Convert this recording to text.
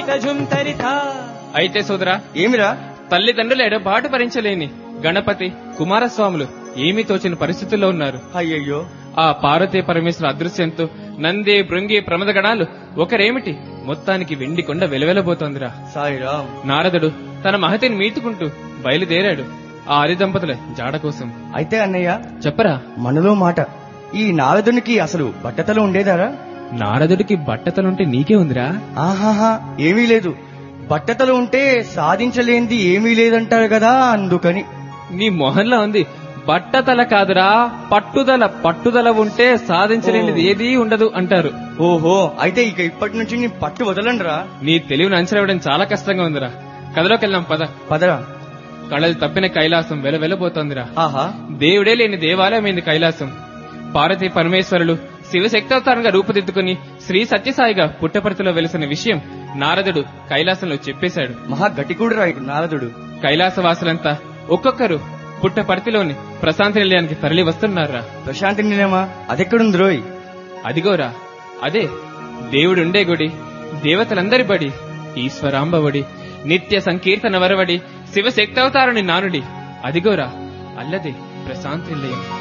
ఝుమ్ తరిథా అయితే సోదరా ఏమిరా తల్లిదండ్రుల ఎడబాటు భరించలేని గణపతి కుమారస్వాములు ఏమీ తోచిన పరిస్థితుల్లో ఉన్నారు అయ్యయ్యో ఆ పార్వతీ పరమేశ్వర అదృశ్యంతో నంది భృంగి ప్రమదగణాలు ఒకరేమిటి మొత్తానికి వెండి కొండ వెలవెలబోతోందిరా సాయిరామ్ నారదుడు తన మహతిని మీతుకుంటూ బయలుదేరాడు ఆ ఆది దంపతుల జాడ కోసం అయితే అన్నయ్య చెప్పరా మనలో మాట ఈ నారదునికి అసలు బట్టతలు ఉండేదారా నారదుడికి బట్టతలుంటే నీకే ఉందిరా ఆహాహా ఏమీ లేదు బట్టతలు ఉంటే సాధించలేనిది ఏమీ లేదంటారు కదా అందుకని నీ మొహంలో ఉంది బట్టతల కాదురా పట్టుదల పట్టుదల ఉంటే సాధించలేనిది ఓ. ఏదీ ఉండదు అంటారు ఓహో అయితే ఇక ఇప్పటి నుంచి నీ పట్టు వదలండిరా నీ తెలివిని అంచనా వేయడం చాలా కష్టంగా ఉందిరా కథలోకి వెళ్దాం పద పదరా కళలు తప్పిన కైలాసం వెల వెలబోతోందిరా ఆహా దేవుడే లేని దేవాలయమైంది కైలాసం పార్వతీ పరమేశ్వరులు శివశక్తావతారంగా రూపుదిద్దుకుని శ్రీ సత్యసాయిగా పుట్టపర్తిలో వెలిసిన విషయం నారదుడు కైలాసంలో చెప్పేశాడు మహా గట్టికూడరా ఈ నారదుడు కైలాసవాసులంతా ఒక్కొక్కరు పుట్టపర్తిలోని ప్రశాంతి నిలయానికి తరలి వస్తున్నారా ప్రశాంతి నిలయమా అదెక్కడుంది రోయ్ అదిగోరా అదే దేవుడుండే గుడి దేవతలందరి బడి ఈశ్వరాంబవడి నిత్య సంకీర్తన వరవడి శివశక్తవతారుని నానుడి అదిగోరా అల్లదే ప్రశాంతి నిలయం